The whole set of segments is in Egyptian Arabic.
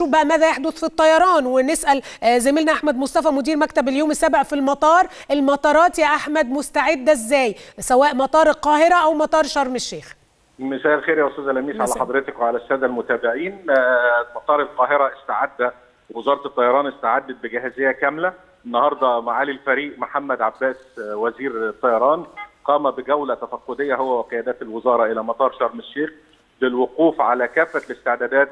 نشوف بقى ماذا يحدث في الطيران ونسال زميلنا احمد مصطفى مدير مكتب اليوم السابع في المطار المطارات يا احمد مستعده ازاي سواء مطار القاهره او مطار شرم الشيخ مساء الخير يا استاذه لميس على حضرتك وعلى الساده المتابعين مطار القاهره استعد وزاره الطيران استعدت بجاهزيه كامله النهارده معالي الفريق محمد عباس وزير الطيران قام بجوله تفقديه هو وقيادات الوزاره الى مطار شرم الشيخ للوقوف على كافه الاستعدادات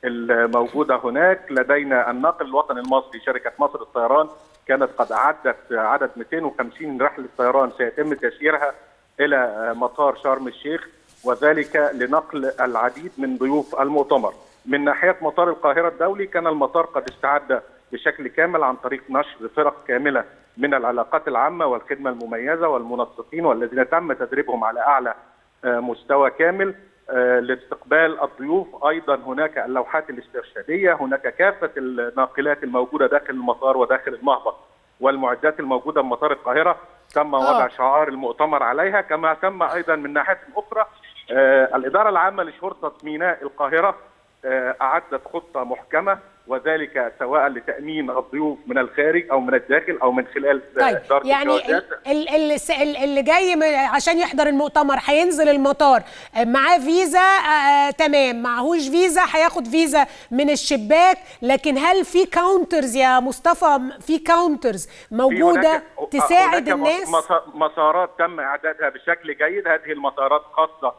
الموجوده هناك لدينا الناقل الوطني المصري شركه مصر الطيران كانت قد اعدت عدد 250 رحله طيران سيتم تسييرها الى مطار شرم الشيخ وذلك لنقل العديد من ضيوف المؤتمر. من ناحيه مطار القاهره الدولي كان المطار قد استعد بشكل كامل عن طريق نشر فرق كامله من العلاقات العامه والخدمه المميزه والمنسقين والذين تم تدريبهم على اعلى مستوى كامل لاستقبال الضيوف ايضا هناك اللوحات الاسترشاديه هناك كافه الناقلات الموجوده داخل المطار وداخل المهبط والمعدات الموجوده بمطار القاهره تم وضع آه. شعار المؤتمر عليها كما تم ايضا من ناحيه اخرى آه الاداره العامه لشرطه ميناء القاهره آه اعدت خطه محكمه وذلك سواء لتامين الضيوف من الخارج او من الداخل او من خلال طيب يعني ال ال اللي جاي عشان يحضر المؤتمر هينزل المطار معاه فيزا آه تمام معهوش فيزا هياخد فيزا من الشباك لكن هل في كاونترز يا مصطفى في كاونترز موجوده هناك تساعد هناك الناس مسارات تم اعدادها بشكل جيد هذه المطارات خاصه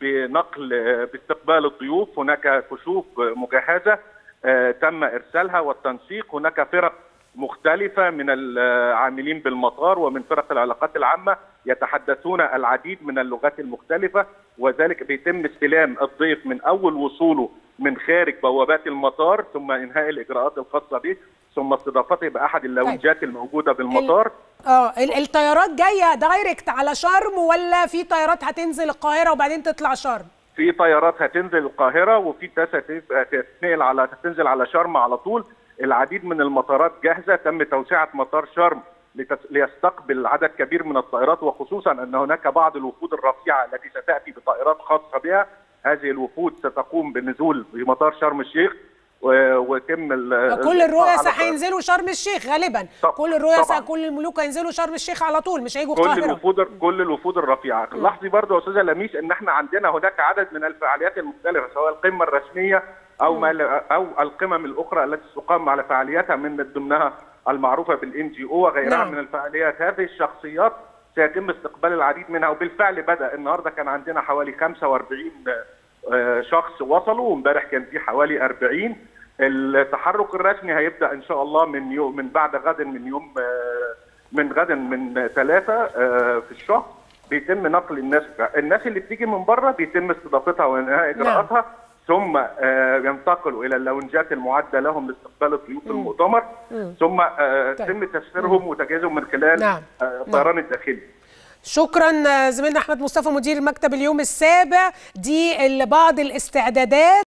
بنقل باستقبال الضيوف هناك كشوف مجهزه آه تم ارسالها والتنسيق هناك فرق مختلفه من العاملين بالمطار ومن فرق العلاقات العامه يتحدثون العديد من اللغات المختلفه وذلك بيتم استلام الضيف من اول وصوله من خارج بوابات المطار ثم انهاء الاجراءات الخاصه به ثم استضافته باحد اللوجات الموجوده بالمطار اه الطيارات جايه دايركت على شرم ولا في طيارات هتنزل القاهره وبعدين تطلع شرم؟ في طيارات هتنزل القاهره وفي تاسع هتتنقل على هتنزل على شرم على طول العديد من المطارات جاهزه تم توسعه مطار شرم ليستقبل عدد كبير من الطائرات وخصوصا ان هناك بعض الوفود الرفيعه التي ستاتي بطائرات خاصه بها هذه الوفود ستقوم بالنزول في مطار شرم الشيخ ويتم كل الرؤساء هينزلوا شرم الشيخ غالبا طب كل الرؤساء كل الملوك هينزلوا شرم الشيخ على طول مش هيجوا القاهره كل الوفود كل الوفود الرفيعه لاحظي برضه يا استاذه لميس ان احنا عندنا هناك عدد من الفعاليات المختلفه سواء القمه الرسميه او ما او القمم الاخرى التي تقام على فعالياتها من ضمنها المعروفه بالان جي او وغيرها نعم. من الفعاليات هذه الشخصيات سيتم استقبال العديد منها وبالفعل بدا النهارده كان عندنا حوالي 45 شخص وصلوا وامبارح كان في حوالي 40 التحرك الرسمي هيبدا ان شاء الله من يوم من بعد غد من يوم من غد من ثلاثة في الشهر بيتم نقل الناس الناس اللي بتيجي من بره بيتم استضافتها وانهاء اجراءاتها ثم ينتقلوا الى اللونجات المعده لهم لاستقبال الضيوف في المؤتمر ثم يتم تسفيرهم وتجهيزهم من خلال الطيران الداخلي شكرا زميلنا احمد مصطفى مدير مكتب اليوم السابع دي بعض الاستعدادات